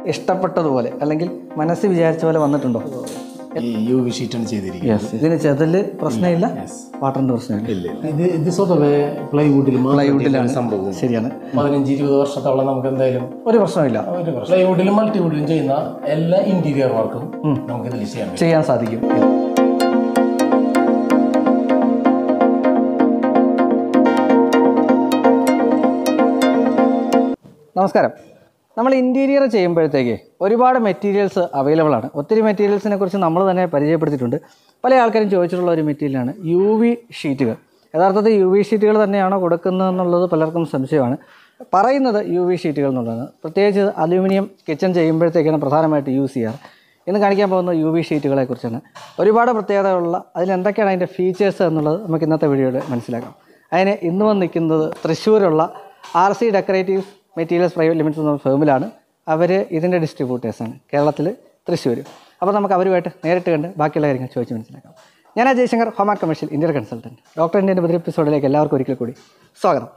ഇഷ്ടപ്പെട്ടതുപോലെ അല്ലെങ്കിൽ മനസ്സ് വിചാരിച്ച പോലെ വന്നിട്ടുണ്ടോ ഈ യു വി ഷീറ്റാണ് ചെയ്തിരിക്കുന്നത് യെസ് ഇതിന് ചെതല് പ്രശ്നമില്ല വാട്ടറിൻ്റെ പ്രശ്നമില്ല ഇല്ല ഇത് ഇത് സ്വതവേ പ്ലൈവുഡിൽ പ്ലൈവുഡിലാണ് സംഭവം ശരിയാണ് പതിനഞ്ച് ഇരുപത് വർഷത്തോളം നമുക്ക് എന്തായാലും ഒരു പ്രശ്നമില്ല ഒരു പ്ലൈവുഡിലും മൾട്ടിവുഡിലും ചെയ്യുന്ന എല്ലാ ഇന്റീരിയർ വർക്കും നമുക്ക് ഇതിൽ ചെയ്യാൻ പറ്റും ചെയ്യാൻ സാധിക്കും നമസ്കാരം നമ്മൾ ഇൻറ്റീരിയർ ചെയ്യുമ്പോഴത്തേക്ക് ഒരുപാട് മെറ്റീരിയൽസ് അവൈലബിൾ ആണ് ഒത്തിരി മെറ്റീരിയൽസിനെ കുറിച്ച് നമ്മൾ തന്നെ പരിചയപ്പെടുത്തിയിട്ടുണ്ട് പല ആൾക്കാരും ചോദിച്ചിട്ടുള്ള ഒരു മെറ്റീരിയലാണ് യു വി ഷീറ്റുകൾ യഥാർത്ഥത്തിൽ യു വി ഷീറ്റുകൾ തന്നെയാണോ കൊടുക്കുന്നതെന്നുള്ളത് പലർക്കും സംശയമാണ് പറയുന്നത് യു വി ഷീറ്റുകൾ എന്നുള്ളതാണ് പ്രത്യേകിച്ച് അലൂമിനിയം കിച്ചൺ ചെയ്യുമ്പോഴത്തേക്കാണ് പ്രധാനമായിട്ട് യൂസ് ചെയ്യാറ് ഇന്ന് കാണിക്കാൻ പോകുന്ന യു വി ഷീറ്റുകളെ കുറിച്ചാണ് ഒരുപാട് പ്രത്യേകതകളുള്ള അതിൽ എന്തൊക്കെയാണ് അതിൻ്റെ ഫീച്ചേഴ്സ് എന്നുള്ളത് നമുക്ക് ഇന്നത്തെ വീഡിയോയിൽ മനസ്സിലാക്കാം അതിന് ഇന്ന് വന്ന് നിൽക്കുന്നത് തൃശ്ശൂരുള്ള R C decoratives materials private limited എന്ന ഫേമിലാണ് അവർ ഇതിൻ്റെ ഡിസ്ട്രിബ്യൂട്ടേഴ്സാണ് കേരളത്തിൽ തൃശ്ശൂർ അപ്പോൾ നമുക്ക് അവരുമായിട്ട് നേരിട്ട് കണ്ട് ബാക്കിയുള്ള കാര്യങ്ങൾ ചോദിച്ച് മനസ്സിലാക്കാം ഞാൻ ജയശങ്കർ ഹോമാ കമേഴ്ഷ്യൽ ഇന്ത്യൻ കൺസൾട്ടൻറ്റ് ഡോക്ടർ ഇന്ത്യൻ്റെ പുതിയ എപ്പിസോഡിലേക്ക് എല്ലാവർക്കും ഒരിക്കൽ കൂടി സ്വാഗതം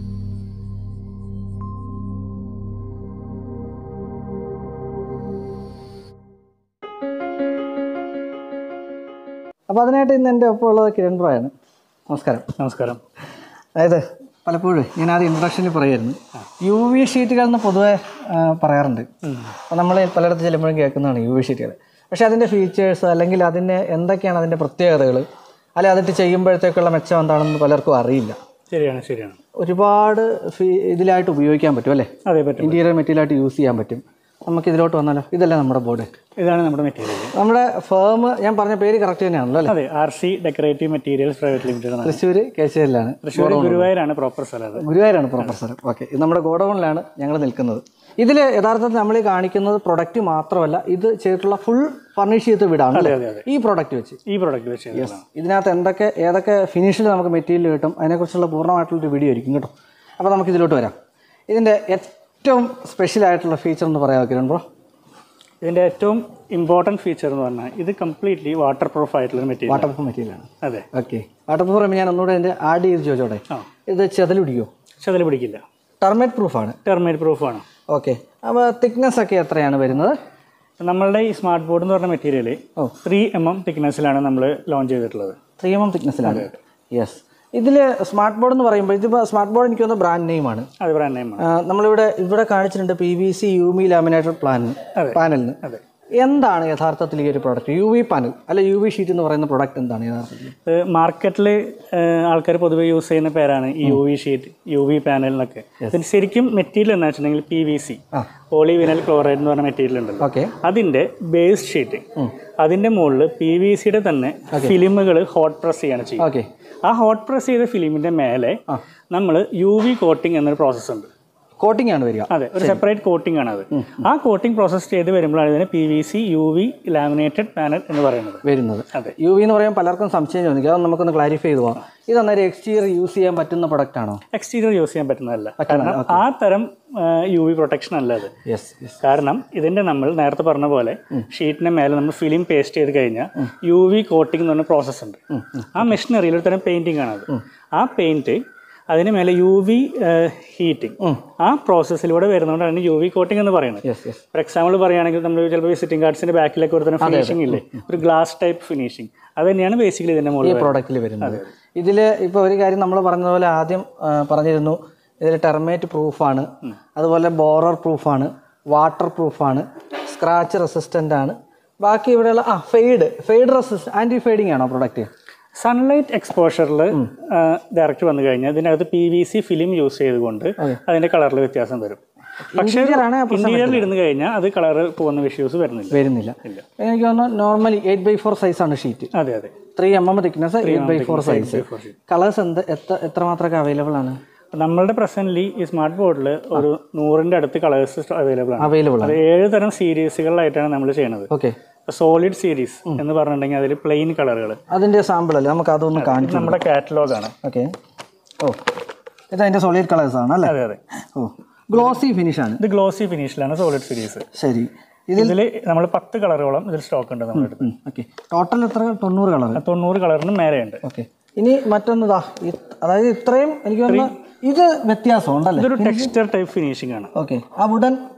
അപ്പോൾ അതിനായിട്ട് ഇന്ന് എൻ്റെ ഒപ്പം ഉള്ളത് കിരൺ ബ്രോയാണ് നമസ്കാരം നമസ്കാരം അതായത് പലപ്പോഴും ഞാൻ ആദ്യം ഇൻട്രഡക്ഷനിൽ പറയായിരുന്നു യു വി ഷീറ്റുകൾ എന്ന് പൊതുവെ ആ, പറയാറുണ്ട് അപ്പോൾ നമ്മൾ പലയിടത്ത് ചെല്ലുമ്പോഴും കേൾക്കുന്നതാണ് യു വി ഷീറ്റുകൾ പക്ഷേ അതിൻ്റെ ഫീച്ചേഴ്സ് അല്ലെങ്കിൽ അതിൻ്റെ എന്തൊക്കെയാണ് അതിൻ്റെ പ്രത്യേകതകൾ അല്ലെങ്കിൽ അതിട്ട് ചെയ്യുമ്പോഴത്തേക്കുള്ള മെച്ചം എന്താണെന്ന് പലർക്കും അറിയില്ല ശരിയാണ് ശരിയാണ് ഒരുപാട് ഫീ ഇതിലായിട്ട് ഉപയോഗിക്കാൻ പറ്റും അല്ലേ അതെ പറ്റും ഇൻറ്റീരിയർ മെറ്റീരിയലായിട്ട് യൂസ് ചെയ്യാൻ പറ്റും നമുക്ക് ഇതിലോട്ട് വന്നാലോ ഇതല്ലേ നമ്മുടെ ബോർഡ് ഇതാണ് നമ്മുടെ മെറ്റീരിയൽ നമ്മുടെ ഫേം ഞാൻ പറഞ്ഞ പേര് കറക്റ്റ് തന്നെയാണല്ലോ അല്ലേ അതെ R C decorative materials private limited എന്നാണ് തൃശ്ശൂർ കേശവരിലാണ് തൃശ്ശൂർ ഗുരുവായൂരാണ് പ്രോപ്പർ സ്ഥലം അത് ഗുരുവായൂരാണ് പ്രൊഫസർ ഓക്കെ ഇത് നമ്മുടെ ഗോഡൗണിലാണ് ഞങ്ങൾ നിൽക്കുന്നത് ഇതിൽ യഥാർത്ഥത്തിൽ നമ്മൾ ഈ കാണിക്കുന്നത് പ്രൊഡക്റ്റ് മാത്രമല്ല ഇത് ചെയ്തിട്ടുള്ള ഫുൾ ഫർണിഷ് ചെയ്ത വീടാണ് അല്ലേ അതെ, അതെ. ഈ പ്രൊഡക്റ്റ് വെച്ച് ഈ പ്രോഡക്റ്റ് വെച്ച് ചെയ്തതാണ്. ഇതിനകത്ത് എന്തൊക്കെ ഏതൊക്കെ ഫിനിഷിൽ നമുക്ക് മെറ്റീരിയൽ കിട്ടും അതിനെക്കുറിച്ചുള്ള പൂർണ്ണമായിട്ടുള്ളൊരു വീഡിയോ ആയിരിക്കും കേട്ടോ അപ്പോൾ നമുക്ക് ഇതിലോട്ട് വരാം ഇതിൻ്റെ ഏറ്റവും സ്പെഷ്യൽ ആയിട്ടുള്ള ഫീച്ചർ എന്ന് പറയാൻ കിരൺ ബ്രോ ഇതിന്റെ ഏറ്റവും ഇമ്പോർട്ടൻറ്റ് ഫീച്ചർ എന്ന് പറഞ്ഞാൽ ഇത് കംപ്ലീറ്റ്ലി വാട്ടർ പ്രൂഫ് ആയിട്ടുള്ള മെറ്റീരിയൽ വാട്ടർ പ്രൂഫ് മെറ്റീരിയലാണ് അതെ ഓക്കെ വാട്ടർ പ്രൂഫ് പറയുമ്പോൾ ഞാൻ ഒന്നുകൂടെ ഇതിൻ്റെ ആഡ് ചെയ്ത് ചോദിച്ചോട്ടെ ആ. ഇത് ചെതലുടിയോ പക്ഷെ അതിൽ പിടിക്കില്ല ടെർമേറ്റ് പ്രൂഫാണ് ടെർമേറ്റ് പ്രൂഫാണ് ഓക്കെ അപ്പോൾ തിക്നെസ് ഒക്കെ എത്രയാണ് വരുന്നത് നമ്മളുടെ ഈ സ്മാർട്ട് ബോർഡ് എന്ന് പറഞ്ഞ മെറ്റീരിയൽ ഓ. ത്രീ എം എം തിക്നെസ്സിലാണ് നമ്മൾ ലോഞ്ച് ചെയ്തിട്ടുള്ളത് ത്രീ എം എം തിക്നെസ്സിലാണ് യെസ് ഇതിൽ സ്മാർട്ട് ബോർഡ് എന്ന് പറയുമ്പോൾ ഇതിപ്പോൾ സ്മാർട്ട് ബോർഡ് എനിക്ക് തോന്നുന്നു ബ്രാൻഡ് നെയിമാണ് അത് ബ്രാൻഡ് നെയിമാണ് നമ്മളിവിടെ ഇവിടെ കാണിച്ചിട്ടുണ്ട് P V C U V laminated plan പാനലിന് അതെ. എന്താണ് യഥാർത്ഥത്തിൽ ഈ ഒരു പ്രോഡക്റ്റ് യു വി പാനൽ അല്ല യു വി ഷീറ്റ് എന്ന് പറയുന്ന പ്രോഡക്റ്റ് എന്താണ് യഥാർത്ഥത്തിൽ മാർക്കറ്റിൽ ആൾക്കാർ പൊതുവെ യൂസ് ചെയ്യുന്ന പേരാണ് ഈ U V sheet U V panel എന്നൊക്കെ ഇതിന് ശരിക്കും മെറ്റീരിയൽ എന്ന് വെച്ചിട്ടുണ്ടെങ്കിൽ പി വി സി ആ. പോളിവിനൽ ക്ലോറൈഡ് എന്ന് പറഞ്ഞ മെറ്റീരിയൽ ഉണ്ടല്ലോ ഓക്കെ അതിന്റെ ബേസ് ഷീറ്റ് അതിന്റെ മുകളിൽ പി വി സിയുടെ തന്നെ ഫിലിമുകൾ ഹോട്ട് പ്രസ് ചെയ്യാണ് ചെയ്യുക ഓക്കെ ആ ഹോട്ട് പ്രസ് ചെയ്ത ഫിലിമിന്റെ മേലെ നമ്മൾ യു വി കോട്ടിംഗ് എന്നൊരു പ്രോസസ്സ് ഉണ്ട് കോട്ടിംഗ് ആണ് വരിക അതെ ഒരു സെപ്പറേറ്റ് കോട്ടിംഗ് ആണ് അത് ആ കോട്ടിംഗ് പ്രോസസ്സ് ചെയ്ത് വരുമ്പോഴാണ് ഇതിന് P V C U V laminated panel എന്ന് പറയുന്നത് വരുന്നത് അതെ. യു വി എന്ന് പറയുമ്പോൾ പലർക്കും സംശയം ചോദിക്കും അത് നമുക്കൊന്ന് ക്ലാരിഫൈ ചെയ്ത് പോകാം ഇത് അന്നേരം എക്സ്റ്റീരിയർ യൂസ് ചെയ്യാൻ പറ്റുന്ന പ്രൊഡക്റ്റ് ആണോ എക്സ്റ്റീരിയർ യൂസ് ചെയ്യാൻ പറ്റുന്നതല്ല കാരണം ആ തരം യു വി പ്രൊട്ടക്ഷൻ അല്ല അത് യെസ് യെസ് കാരണം ഇതിന്റെ നമ്മൾ നേരത്തെ പറഞ്ഞ പോലെ ഷീറ്റിന്റെ മേലെ നമ്മൾ ഫിലിം പേസ്റ്റ് ചെയ്ത് കഴിഞ്ഞാൽ യു വി കോട്ടിംഗ് എന്ന് പറഞ്ഞ പ്രോസസ്സ് ഉണ്ട് ആ മെഷീനറിയിൽ ഒരു തരം പെയിന്റിംഗ് ആണ് അത് ആ പെയിന്റ് അതിന് മേലെ യു വി ഹീറ്റിംഗ് ആ പ്രോസസ്സിലൂടെ വരുന്നതുകൊണ്ടാണ് യു വി കോട്ടിംഗ് എന്ന് പറയുന്നത് യെസ് യെസ് ഫോർ എക്സാമ്പിൾ പറയുകയാണെങ്കിൽ നമ്മൾ ചിലപ്പോൾ വിസിറ്റിംഗ് കാർഡ്സിന്റെ ബാക്കിലൊക്കെ ഒരു തരം ഫിനിഷിംഗ് ഇല്ലേ ഒരു ഗ്ലാസ് ടൈപ്പ് ഫിനിഷിംഗ് അത് തന്നെയാണ് ബേസിക്കലി ഇതിന്റെ ഈ മുകളിൽ പ്രോഡക്റ്റിൽ വരുന്നത് ഇതിൽ ഇപ്പോൾ ഒരു കാര്യം നമ്മൾ പറഞ്ഞതുപോലെ ആദ്യം ആ, പറഞ്ഞിരുന്നു ഇതിൽ ടെർമേറ്റ് പ്രൂഫാണ് അതുപോലെ ബോറർ പ്രൂഫാണ് വാട്ടർ പ്രൂഫാണ് സ്ക്രാച്ച് റെസിസ്റ്റൻ്റ് ആണ് ബാക്കി ഇവിടെയുള്ള ആ fade fade resist anti fading ആണോ പ്രൊഡക്റ്റ് സൺലൈറ്റ് എക്സ്പോഷറിൽ ഡയറക്റ്റ് വന്നു കഴിഞ്ഞാൽ ഇതിനകത്ത് P V C film use ചെയ്തുകൊണ്ട് അതിന്റെ കളറിൽ വ്യത്യാസം വരും പക്ഷേ ആണ് ഇന്റീരിയറിൽ ഇരുന്ന് കഴിഞ്ഞാൽ അത് കളർ പോകുന്ന ഇഷ്യൂസ് വരുന്നില്ല വരുന്നില്ല എനിക്ക് തോന്നുന്നു നോർമലി എയ്റ്റ് ബൈ ഫോർ സൈസാണ് ഷീറ്റ് അതെ അതെ three M M thickness eight by four size colours എന്ത് എത്ര എത്രമാത്രമൊക്കെ അവൈലബിൾ ആണ് നമ്മളുടെ പ്രസന്റ്ലി ഈ സ്മാർട്ട് ബോർഡിൽ ഒരു നൂറിന്റെ അടുത്ത് കളേഴ്സ് അവൈലബിൾ ആണ് അവൈലബിൾ ആണ് അത് ഏഴ് തരം സീരീസുകളിലായിട്ടാണ് നമ്മൾ ചെയ്യുന്നത് ഓക്കെ സോളിഡ് സീരീസ് എന്ന് പറഞ്ഞിട്ടുണ്ടെങ്കിൽ അതിൽ പ്ലെയിൻ കളറുകൾ അതിൻ്റെ സാമ്പിൾ അല്ലേ നമുക്ക് അതൊന്ന് കാണിച്ചു നമ്മുടെ കാറ്റലോഗ് ആണ് ഓക്കെ ഓ ഇത് അതിൻ്റെ സോളിഡ് കളേഴ്സ് ആണ് അല്ലേ അതെ അതെ ഓ ഗ്ലോസി ഫിനിഷ് ആണ് ഇത് ഗ്ലോസി ഫിനിഷിലാണ് സോളിഡ് സീരീസ് ശരി ഇതിൽ ഇതിൽ നമ്മൾ പത്ത് കളറുകളും ഇതിൽ സ്റ്റോക്ക് ഉണ്ട് നമ്മുടെ അടുത്ത് ഓക്കെ ടോട്ടൽ എത്ര തൊണ്ണൂറ് കളർ തൊണ്ണൂറ് കളറിന് മേലെയുണ്ട് ഓക്കെ ഇനി മറ്റൊന്നതാ അതായത് ഇത്രയും എനിക്ക് തോന്നുന്നു ഇത് വ്യത്യാസം ഉണ്ടല്ലേ ഇതൊരു ടെക്സ്ചർ ടൈപ്പ് ഫിനിഷിംഗ് ആണ് ഓക്കെ ആ വുഡൻ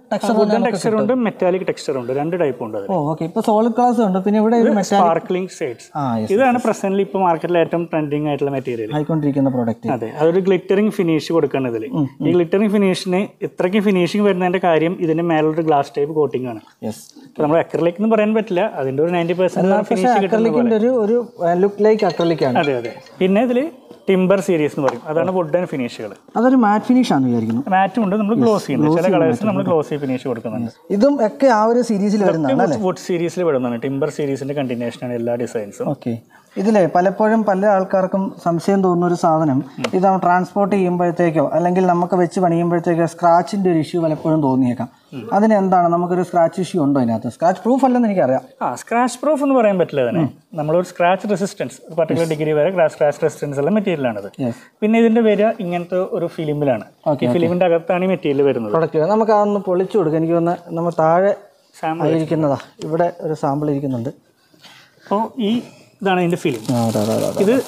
ടെക്സ്ചർ വുഡൻ ടെക്സ്ചർ ഉണ്ട് മെറ്റാലിക് ടെക്സ്ചർ ഉണ്ട് രണ്ട് ടൈപ്പ് ഉണ്ട് അതിൽ ഓ ഓക്കെ ഇപ്പോൾ സോളിഡ് ഗ്ലാസ് ഉണ്ട് പിന്നെ ഇവിടെ ഒരു മെറ്റാലിക് സ്പാർക്ലിംഗ് ഷെയ്ഡ്സ് ആ yes. ഇതാണ് പ്രസന്റ്ലി ഇപ്പോൾ മാർക്കറ്റിൽ ഏറ്റവും ട്രെൻഡിങ് ആയിട്ടുള്ള മെറ്റീരിയൽ ആയിക്കൊണ്ടിരിക്കുന്ന പ്രോഡക്റ്റ് അതെ അതൊരു ഗ്ലിറ്ററിംഗ് ഫിനിഷ് കൊടുക്കണം ഇതിൽ ഈ ഗ്ലിറ്ററിംഗ് ഫിനിഷിന് ഇത്രയ്ക്ക് ഫിനിഷിംഗ് വരുന്നതിന്റെ കാര്യം ഇതിന്റെ മേലൊരു ഗ്ലാസ് ടൈപ്പ് കോട്ടിംഗ് ആണ് യെസ് ഇപ്പൊ നമ്മൾ അക്രലിക് എന്ന് പറയാൻ പറ്റില്ല അതിന്റെ ഒരു നയൻറ്റി പെർസെന്റ് പക്ഷേ ഫിനിഷ് കിട്ടുന്ന പോലെ അക്രലിക്കിന്റെ ഒരു ഒരു ലുക്ക് ലൈക്ക് അക്രലിക് ആണ് അതെ അതെ പിന്നെ ഇതിൽ ടിംബർ സീരീസ് എന്ന് പറയും അതാണ് വുഡൻ ഫിനിഷുകൾ അതൊരു മാറ്റ് ഫിനിഷ് ആണ് വിചാരിക്കുന്നു മാറ്റും ഉണ്ട് നമ്മൾ ഗ്ലോസ് ചെയ്യുന്നുണ്ട് ചില കളേഴ്സ് നമ്മൾ ഗ്ലോസി ഫിനിഷ് കൊടുക്കുന്നുണ്ട് ഇതും ഒക്കെ ആ ഒരു സീരീസിൽ വരുന്നതാണ് അല്ലേ വുഡ് സീരീസിൽ പെടുന്നതാണ് ടിംബർ സീരീസിന്റെ കണ്ടിന്യൂഷൻ ആണ് എല്ലാ ഡിസൈൻസും ഓക്കെ ഇതിലെ പലപ്പോഴും പല ആൾക്കാർക്കും സംശയം തോന്നുന്ന ഒരു സാധനം ഇത് നമ്മൾ ട്രാൻസ്പോർട്ട് ചെയ്യുമ്പോഴത്തേക്കോ അല്ലെങ്കിൽ നമുക്ക് വെച്ച് പണിയുമ്പോഴത്തേക്കോ സ്ക്രാച്ചിന്റെ ഒരു ഇഷ്യൂ പലപ്പോഴും തോന്നിയേക്കാം അതിന് എന്താണ് നമുക്കൊരു സ്ക്രാച്ച് ഇഷ്യൂ ഉണ്ടോ ഇതിനകത്ത് സ്ക്രാച്ച് പ്രൂഫ് അല്ലെന്ന് എനിക്കറിയാം ആ സ്ക്രാച്ച് പ്രൂഫ് എന്ന് പറയാൻ പറ്റില്ല തന്നെ നമ്മളൊരു സ്ക്രാച്ച് റെസിസ്റ്റൻസ് ഒരു പർട്ടിക്കുലർ ഡിഗ്രി വരെ സ്ക്രാച്ച് റെസിസ്റ്റൻസ് ഉള്ള മെറ്റീരിയലാണിത് യെസ് പിന്നെ ഇതിന്റെ വരിക ഇങ്ങനത്തെ ഒരു ഫിലിമിലാണ് ഈ ഫിലിമിന്റെ അകത്താണ് ഈ മെറ്റീരിയൽ വരുന്നത് പ്രൊഡക്റ്റ് നമുക്ക് അതൊന്ന് പൊളിച്ചു കൊടുക്കാം എനിക്ക് തോന്നുന്ന നമ്മൾ താഴെ സാമ്പിൾ ഇരിക്കുന്നതാ ഇവിടെ ഒരു സാമ്പിൾ ഇരിക്കുന്നുണ്ട് അപ്പോൾ ഈ ഇതാണ് ഇതിന്റെ ഫിലിം ആ അതെ അതെ അതെ, അതെ ഇത്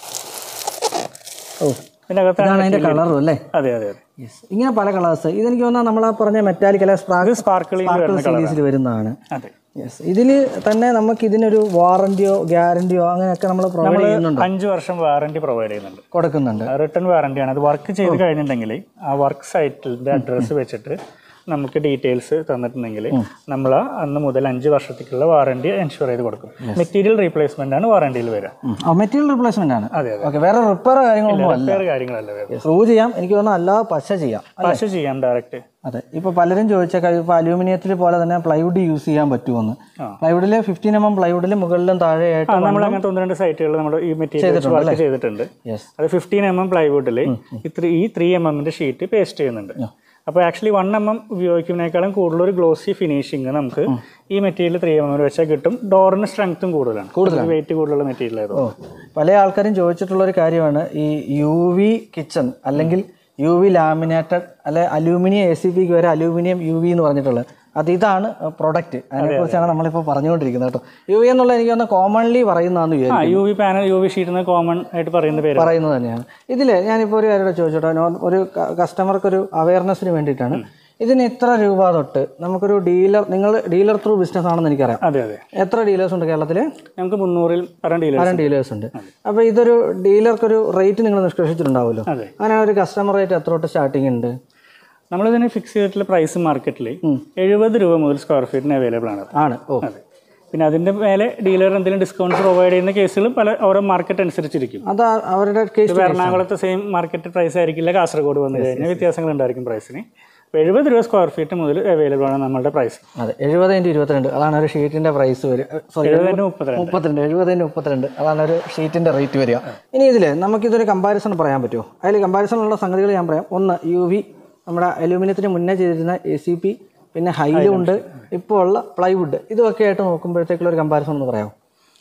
ഓ ഇതിന്റെ അകത്താണ് ഇതാണ് അതിന്റെ കളറും അല്ലേ അതെ അതെ അതെ യെസ് ഇങ്ങനെ പല കളേഴ്സ് ഇതെനിക്ക് തോന്നുന്നത് നമ്മൾ ആ പറഞ്ഞ മെറ്റാലിക് അല്ലെ ഇത് സ്പാർക്ക് സ്പാർക്കിളിംഗ് വരുന്ന കളർ സീരീസിൽ വരുന്നതാണ് അതെ യെസ് ഇതിൽ തന്നെ നമുക്ക് ഇതിനൊരു വാറന്റിയോ ഗ്യാരണ്ടിയോ അങ്ങനെയൊക്കെ നമ്മൾ പ്രൊവൈഡ് ചെയ്യുന്നുണ്ട് അഞ്ച് വർഷം വാറണ്ടി പ്രൊവൈഡ് ചെയ്യുന്നുണ്ട് കൊടുക്കുന്നുണ്ട് റിട്ടേൺ വാറണ്ടിയാണ് അത് വർക്ക് ചെയ്ത് കഴിഞ്ഞിട്ടുണ്ടെങ്കിൽ ആ വർക്ക് സൈറ്റിന്റെ അഡ്രസ്സ് വെച്ചിട്ട് നമുക്ക് ഡീറ്റെയിൽസ് തന്നിട്ടുണ്ടെങ്കിൽ നമ്മൾ അന്ന് മുതൽ അഞ്ച് വർഷത്തേക്കുള്ള വാറണ്ടി എൻഷുർ ചെയ്ത് കൊടുക്കും മെറ്റീരിയൽ റീപ്ലേസ്മെന്റ് ആണ് വാറണ്ടിയിൽ വരിക മെറ്റീരിയൽ റിപ്ലേസ്മെന്റ് ആണ് അതെ അതെ ഓക്കെ വേറെ റിപ്പയർ കാര്യങ്ങളൊന്നും അല്ല വേറെ കാര്യങ്ങളല്ല വേറെ പ്രൂവ് ചെയ്യാം എനിക്ക് തോന്നുന്നു അല്ലാതെ പശ ചെയ്യാം പശ ചെയ്യാം ഡയറക്റ്റ് അതെ ഇപ്പോൾ പലരും ചോദിച്ച ഇപ്പോൾ അലൂമിനിയത്തിൽ പോലെ തന്നെ പ്ലൈവുഡ് യൂസ് ചെയ്യാൻ പറ്റുമെന്ന് ആ. പ്ലൈവുഡിൽ ഫിഫ്റ്റീൻ എം എം പ്ലൈവുഡിൽ മുകളിലും താഴെയായിട്ട് നമ്മൾ അങ്ങനത്തെ ഒന്ന് രണ്ട് സൈറ്റുകൾ നമ്മൾ ഈ മെറ്റീരിയൽ വർക്ക് ചെയ്തിട്ടുണ്ട് യെസ് അത് ഫിഫ്റ്റീൻ എം എം പ്ലൈവുഡിൽ ഇത്ര ഈ ത്രീ എം എമ്മിന്റെ ഷീറ്റ് പേസ്റ്റ് ചെയ്യുന്നുണ്ട് അപ്പോൾ ആക്ച്വലി വൺ എം എം ഉപയോഗിക്കുന്നതിനേക്കാളും കൂടുതൽ ഒരു ഗ്ലോസി ഫിനിഷിങ് നമുക്ക് ഈ മെറ്റീരിയൽ ത്രീ എം എമ്മിൽ വെച്ചാൽ കിട്ടും ഡോറിന് സ്ട്രെങ്ത്തും കൂടുതലാണ് കൂടുതൽ വെയിറ്റ് കൂടുതലുള്ള മെറ്റീരിയൽ ആയതുകൊണ്ട് പല ആൾക്കാരും ചോദിച്ചിട്ടുള്ള ഒരു കാര്യമാണ് ഈ യു വി കിച്ചൺ അല്ലെങ്കിൽ യു വി ലാമിനേറ്റഡ് അല്ലെ അലൂമിനിയം എ സി പിക്ക് വരെ അലൂമിനിയം യു വി എന്ന് പറഞ്ഞിട്ടുള്ളത് അത് ഇതാണ് പ്രൊഡക്റ്റ് അതിനെക്കുറിച്ചാണ് നമ്മളിപ്പോൾ പറഞ്ഞുകൊണ്ടിരിക്കുന്നത് കേട്ടോ യു വി എന്നുള്ളത് എനിക്ക് തോന്നുന്നു കോമൺലി പറയുന്നതെന്ന് വിചാരിക്കും ആ U V panel U V sheet എന്ന് കോമൺ ആയിട്ട് പറയുന്ന പേര് പറയുന്നത് തന്നെയാണ് ഇതിൽ ഞാനിപ്പോൾ ഒരു കാര്യം ചോദിച്ചോട്ടെ നോ- ഒരു കസ്റ്റമർക്ക് ഒരു അവയർനെസ്സിന് വേണ്ടിയിട്ടാണ് ഇതിന് ഇത്ര രൂപ തൊട്ട് നമുക്കൊരു ഡീലർ നിങ്ങൾ ഡീലർ ത്രൂ ബിസിനസ് ആണെന്ന് എനിക്കറിയാം അതെ അതെ എത്ര ഡീലേഴ്സ് ഉണ്ട് കേരളത്തിൽ നമുക്ക് മുന്നൂറിൽ പരം ഡീലേഴ്സ് പല ഡീലേഴ്സ് ഉണ്ട് അപ്പോൾ ഇതൊരു ഡീലർക്ക് ഒരു റേറ്റ് നിങ്ങൾ നിഷ്കർഷിച്ചിട്ടുണ്ടാവുമല്ലോ അതെ അങ്ങനെ ഒരു കസ്റ്റമർ റേറ്റ് എത്ര തൊട്ട് സ്റ്റാർട്ടിംഗ് ഉണ്ട് നമ്മളിതിന് ഫിക്സ് ചെയ്തിട്ടുള്ള പ്രൈസ് മാർക്കറ്റിൽ എഴുപത് രൂപ മുതൽ സ്ക്വയർ ഫീറ്റിന് അവൈലബിൾ ആണ് ആണ് ഓ അതെ പിന്നെ അതിന്റെ മേലെ ഡീലർ എന്തെങ്കിലും ഡിസ്കൗണ്ട്സ് പ്രൊവൈഡ് ചെയ്യുന്ന കേസുകൾ പല ഓരോ മാർക്കറ്റ് അനുസരിച്ചിരിക്കും അത് ആ- അവരുടെ കേസ് ഇപ്പോൾ എറണാകുളത്തെ സെയിം മാർക്കറ്റ് പ്രൈസ് ആയിരിക്കില്ല കാസർഗോഡ് വന്നു കഴിഞ്ഞാൽ വ്യത്യാസങ്ങൾ ഉണ്ടായിരിക്കും പ്രൈസിന് അപ്പോൾ എഴുപത് രൂപ സ്ക്വയർ ഫീറ്റ് മുതൽ അവൈലബിൾ ആണ് നമ്മളുടെ പ്രൈസ് അതെ എഴുപത് ഇൻറ്റു ഇരുപത്തിരണ്ട് അതാണ് ഒരു ഷീറ്റിന്റെ പ്രൈസ് വരിക സോറി എഴുപതിന് മുപ്പത്തിരണ്ട് മുപ്പത്തിരണ്ട് എഴുപതിന് മുപ്പത്തിരണ്ട് അതാണ് ഒരു ഷീറ്റിന്റെ റേറ്റ് വരിക ഇനി ഇതിൽ നമുക്കിതൊരു കമ്പാരിസൺ പറയാൻ പറ്റുമോ അതിൽ കമ്പാരിസൺ ഉള്ള സംഗതികൾ ഞാൻ പറയാം ഒന്ന് യു വി നമ്മുടെ അലൂമിനിയത്തിന് മുന്നേ ചെയ്തിരുന്ന എ സി പി പിന്നെ ഹൈലും ഉണ്ട് ഇപ്പോൾ ഉള്ള പ്ലൈവുഡ് ഇതൊക്കെ ആയിട്ട് നോക്കുമ്പോഴത്തേക്കുള്ള ഒരു കമ്പാരിസൺ ഒന്ന് പറയാമോ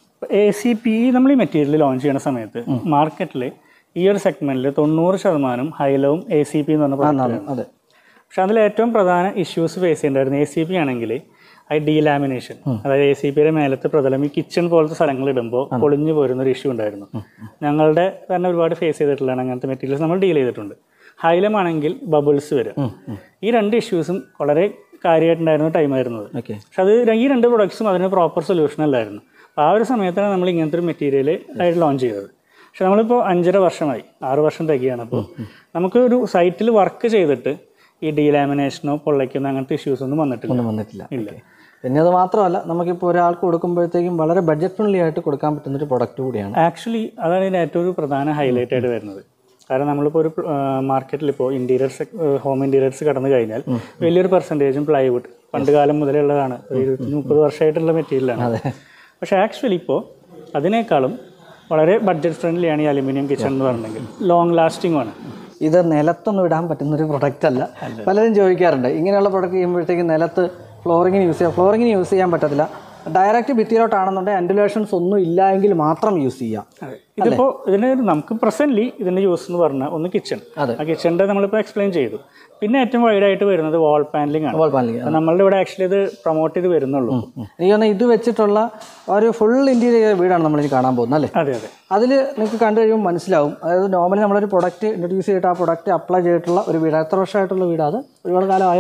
എ സി പി നമ്മൾ ഈ മെറ്റീരിയൽ ലോഞ്ച് ചെയ്യുന്ന സമയത്ത് മാർക്കറ്റിൽ ഈ ഒരു സെഗ്മെന്റിൽ തൊണ്ണൂറ് ശതമാനം ഹൈലവും എ സി പി എന്ന് പറഞ്ഞ product അതെ പക്ഷെ അതിൽ ഏറ്റവും പ്രധാന ഇഷ്യൂസ് ഫേസ് ചെയ്യേണ്ടായിരുന്നു എ സി പി ആണെങ്കിൽ അത് ഡീലാമിനേഷൻ അതായത് എ സി പിയുടെ മേലത്തെ പ്രതലം ഈ കിച്ചൺ പോലത്തെ സ്ഥലങ്ങൾ ഇടുമ്പോൾ പൊളിഞ്ഞു പോരുന്ന ഒരു ഇഷ്യൂ ഉണ്ടായിരുന്നു ഞങ്ങളുടെ തന്നെ ഒരുപാട് ഫേസ് ചെയ്തിട്ടുള്ളതാണ് അങ്ങനത്തെ മെറ്റീരിയൽസ് നമ്മൾ ഡീൽ ചെയ്തിട്ടുണ്ട് ഹൈലം ആണെങ്കിൽ ബബിൾസ് വരും ഈ രണ്ട് ഇഷ്യൂസും വളരെ കാര്യമായിട്ടുണ്ടായിരുന്ന ടൈമായിരുന്നത് ഓക്കെ പക്ഷെ അത് ഈ രണ്ട് പ്രൊഡക്ട്സും അതിന് പ്രോപ്പർ സൊല്യൂഷൻ അല്ലായിരുന്നു അപ്പോൾ ആ ഒരു സമയത്താണ് നമ്മൾ ഇങ്ങനത്തെ ഒരു മെറ്റീരിയൽ ആയിട്ട് ലോഞ്ച് ചെയ്തത് പക്ഷെ നമ്മളിപ്പോൾ അഞ്ചര വർഷമായി ആറ് വർഷം തികയാണ് അപ്പോൾ നമുക്ക് ഒരു സൈറ്റിൽ വർക്ക് ചെയ്തിട്ട് ഈ ഡീലാമിനേഷനോ പൊള്ളയ്ക്കുന്നോ അങ്ങനത്തെ ഇഷ്യൂസ് ഒന്നും വന്നിട്ടില്ല ഒന്നും വന്നിട്ടില്ല ഇല്ല പിന്നെ അത് മാത്രമല്ല നമുക്കിപ്പോൾ ഒരാൾക്ക് കൊടുക്കുമ്പോഴത്തേക്കും വളരെ ബഡ്ജറ്റ് ഫ്രണ്ട്ലി ആയിട്ട് കൊടുക്കാൻ പറ്റുന്ന ഒരു പ്രൊഡക്റ്റ് കൂടിയാണ് ആക്ച്വലി അതാണ് ഇതിൻ്റെ ഏറ്റവും ഒരു പ്രധാന ഹൈലൈറ്റ് ആയിട്ട് വരുന്നത് കാരണം നമ്മളിപ്പോൾ ഒരു മാർക്കറ്റിൽ ഇപ്പോൾ ഇൻറ്റീരിയർസ് ഹോം ഇൻറ്റീരിയർസ് കടന്നു കഴിഞ്ഞാൽ വലിയൊരു പെർസെൻറ്റേജും പ്ലൈവുഡ് പണ്ട് കാലം മുതലുള്ളതാണ് ഒരു ഇരുപത്തി മുപ്പത് വർഷമായിട്ടുള്ള മെറ്റീരിയലാണ് പക്ഷേ ആക്ച്വലി ഇപ്പോൾ അതിനേക്കാളും വളരെ ബഡ്ജറ്റ് ഫ്രണ്ട്ലിയാണ് ഈ അലുമിനിയം കിച്ചൺ എന്ന് പറഞ്ഞെങ്കിൽ ലോങ് ലാസ്റ്റിംഗ് ആണ് ഇത് നിലത്തൊന്നും ഇടാൻ പറ്റുന്ന ഒരു പ്രൊഡക്റ്റ് അല്ല പലരും ചോദിക്കാറുണ്ട് ഇങ്ങനെയുള്ള പ്രൊഡക്റ്റ് ചെയ്യുമ്പോഴത്തേക്ക് നിലത്ത് ഫ്ലോറിങ്ങിന് യൂസ് ചെയ്യാം ഫ്ലോറിങ്ങിന് യൂസ് ചെയ്യാൻ പറ്റത്തില്ല ഡയറക്റ്റ് ഭിത്തിയിലോട്ടാണെന്നുണ്ടെങ്കിൽ അൻഡുലേഷൻസ് ഒന്നും ഇല്ല എങ്കിൽ മാത്രം യൂസ് ചെയ്യാം അതെ ഇതിപ്പോൾ ഇതിന് നമുക്ക് പ്രസന്റ്ലി ഇതിന്റെ യൂസ് എന്ന് പറഞ്ഞാൽ ഒന്ന് കിച്ചൺ അതെ. ആ കിച്ചണിന്റെ നമ്മളിപ്പോൾ എക്സ്പ്ലെയിൻ ചെയ്തു പിന്നെ ഏറ്റവും വൈഡ് ആയിട്ട് വരുന്നത് വാൾ പാനലിംഗ് ആണ് വാൾ പാനലിംഗ് അപ്പോൾ നമ്മളുടെ ഇവിടെ ആക്ച്വലി ഇത് പ്രൊമോട്ട് ചെയ്ത് വരുന്നുള്ളൂ എനിക്ക് തോന്നുന്നു ഇത് വെച്ചിട്ടുള്ള ഒരു ഫുൾ ഇന്റീരിയർ വീടാണ് നമ്മളിനി കാണാൻ പോകുന്നത് അല്ലേ അതെ അതെ അതിൽ നിങ്ങൾക്ക് കണ്ടു കഴിയുമ്പോൾ മനസ്സിലാവും അതായത് നോർമലി നമ്മളൊരു പ്രൊഡക്റ്റ് ഇൻട്രൊഡ്യൂസ് ചെയ്തിട്ട് ആ പ്രൊഡക്റ്റ് അപ്ലൈ ചെയ്തിട്ടുള്ള ഒരു വീട് എത്ര വർഷമായിട്ടുള്ള വീടാണ് അത് ഒരുപാട് കാലം ആയോ അതോ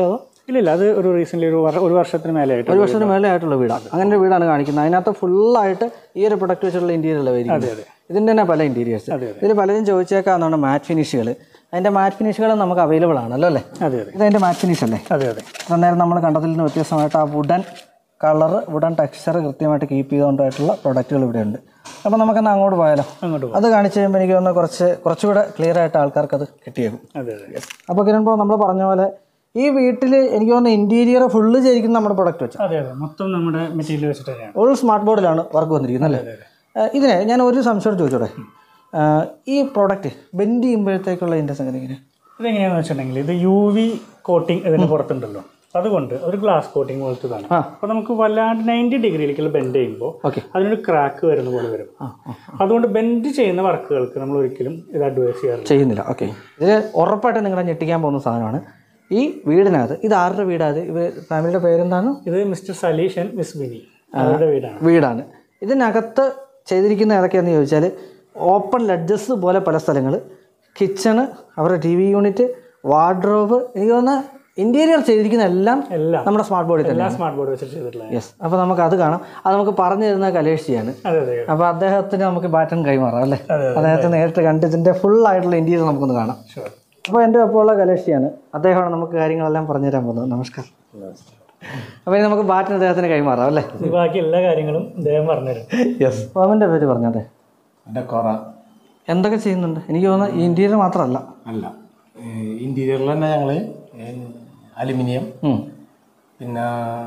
ഇല്ലില്ല അത് ഒരു റീസെൻ്റ്ലി ഒരു വർ- ഒരു വർഷത്തിന് മേലെ ആയിട്ട് ഒരു വർഷത്തിന് മേലെ ആയിട്ടുള്ള വീടാണ് അങ്ങനെ ഒരു വീടാണ് കാണിക്കുന്നത് അതിനകത്ത് ഫുള്ളായിട്ട് ഈ ഒരു പ്രൊഡക്റ്റ് വെച്ചുള്ള ഇന്റീരിയർ വരുന്നത് ഇതിൻ്റെ തന്നെ പല ഇന്റീരിയേഴ്സ് ഇതിൽ പലരും ചോദിച്ചേക്കാവുന്നതാണ് മാറ്റ് ഫിനിഷുകൾ അതിൻ്റെ മാറ്റ് ഫിനിഷുകൾ നമുക്ക് അവൈലബിൾ ആണല്ലോ അല്ലേ അതെ അതെ ഇതതിൻ്റെ മാറ്റ് ഫിനിഷ് അല്ലേ അതെ അതെ ഇത്ര നേരം നമ്മൾ കണ്ടതിൽ നിന്ന് വ്യത്യസ്തമായിട്ട് ആ വുഡൻ കളർ വുഡൻ ടെക്സ്ചർ കൃത്യമായിട്ട് കീപ്പ് ചെയ്തുകൊണ്ടായിട്ടുള്ള പ്രൊഡക്റ്റുകൾ ഇവിടെ ഉണ്ട് അപ്പോൾ നമുക്കെന്നാൽ അങ്ങോട്ട് പോയാലോ അങ്ങോട്ട് അത് കാണിച്ച് കഴിയുമ്പോൾ എനിക്ക് തോന്നുന്നു കുറച്ച് കുറച്ചുകൂടെ ക്ലിയർ ആയിട്ട് ആൾക്കാർക്ക് അത് കിട്ടിയേക്കും അതെ അതെ അപ്പോൾ കിരൺപോ നമ്മൾ പറഞ്ഞ പോലെ ഈ വീട്ടിൽ എനിക്ക് തോന്നുന്നു ഇൻറ്റീരിയർ ഫുള്ള് ചെയ്തിരിക്കുന്ന നമ്മുടെ പ്രൊഡക്റ്റ് വെച്ചാൽ അതെ അതെ മൊത്തം നമ്മുടെ മെറ്റീരിയൽ വെച്ചിട്ട് തന്നെയാണ് ഓൾ സ്മാർട്ട് ബോർഡിലാണ് വർക്ക് വന്നിരിക്കുന്നത് അല്ലേ ഏഹ് ഇതിനെ ഞാൻ ഒരു സംശയം ചോദിച്ചോടെ ഏഹ് ഈ പ്രോഡക്റ്റ് ബെൻഡ് ചെയ്യുമ്പോഴത്തേക്കുള്ള ഇൻഡസ് എങ്ങനെ ഇങ്ങനെ ഇതെങ്ങനെയാണെന്ന് വെച്ചിട്ടുണ്ടെങ്കിൽ ഇത് യു വി കോട്ടിംഗ് ഇതിന് പുറത്തുണ്ടല്ലോ അതുകൊണ്ട് ഒരു ഗ്ലാസ് കോട്ടിംഗ് പോലത്തതാണ് ആ. അപ്പോൾ നമുക്ക് വല്ലാണ്ട് നയൻറ്റി ഡിഗ്രിയിലേക്ക് ബെൻഡ് ചെയ്യുമ്പോൾ ഓക്കെ അതിനൊരു ക്രാക്ക് വരുന്ന പോലെ വരും അതുകൊണ്ട് ബെൻഡ് ചെയ്യുന്ന വർക്കുകൾക്ക് നമ്മൾ ഒരിക്കലും ഇത് അഡ്വൈസ് ചെയ്യാറില്ല ചെയ്യുന്നില്ല ഓക്കെ ഇതിൽ ഉറപ്പായിട്ട് നിങ്ങളെ ഞെട്ടിക്കാൻ പോകുന്ന സാധനമാണ് ഈ വീടിനകത്ത് ഇത് ആരുടെ വീടാത് ഇവർ ഫാമിലിയുടെ പേരെന്താണ് ഇത് mister Saleesh and miss Bini അവരുടെ വീടാണ് വീടാണ് ഇതിനകത്ത് ചെയ്തിരിക്കുന്ന ഏതൊക്കെയാണെന്ന് ചോദിച്ചാൽ ഓപ്പൺ ലഡ്ജസ് പോലെ പല സ്ഥലങ്ങൾ കിച്ചണ് അവരുടെ ടി വി യൂണിറ്റ് വാർഡ്രോബ് എനിക്ക് തോന്നുന്ന ഇൻറ്റീരിയർ ചെയ്തിരിക്കുന്ന എല്ലാം എല്ലാം നമ്മുടെ സ്മാർട്ട് ബോർഡിൽ തന്നെ എല്ലാ സ്മാർട്ട് ബോർഡ് വെച്ചിട്ട് ചെയ്തിട്ടുള്ള യെസ് അപ്പോൾ നമുക്ക് അത് കാണാം അത് നമുക്ക് പറഞ്ഞു തരുന്ന കലേഷ് ചെയ്യാണ് അതെ അതെ അപ്പോൾ അദ്ദേഹത്തിന് നമുക്ക് ബാറ്റൺ കൈമാറാം അല്ലേ അദ്ദേഹത്തെ നേരിട്ട് കണ്ട് ഇതിൻ്റെ ഫുൾ ആയിട്ടുള്ള ഇൻറ്റീരിയർ നമുക്കൊന്ന് കാണാം ഷുവർ അപ്പോൾ എൻ്റെ ഒപ്പമുള്ള കലേഷിയാണ് അദ്ദേഹമാണ് നമുക്ക് കാര്യങ്ങളെല്ലാം പറഞ്ഞു തരാൻ പോകുന്നത് നമസ്കാരം അപ്പോൾ ഇനി നമുക്ക് ബാറ്റൺ അദ്ദേഹത്തിന് കൈമാറാം അല്ലേ ബാക്കി എല്ലാ കാര്യങ്ങളും അദ്ദേഹം പറഞ്ഞുതരും യെസ് ഫാമിൻ്റെ പേര് പറഞ്ഞാട്ടെ ഡെക്കോറ എന്തൊക്കെ ചെയ്യുന്നുണ്ട് എനിക്ക് തോന്നുന്നു ഈ ഇൻറ്റീരിയർ മാത്രമല്ല അല്ല ഇൻറ്റീരിയറിൽ തന്നെ ഞങ്ങൾ അലുമിനിയം ഉം. പിന്നെ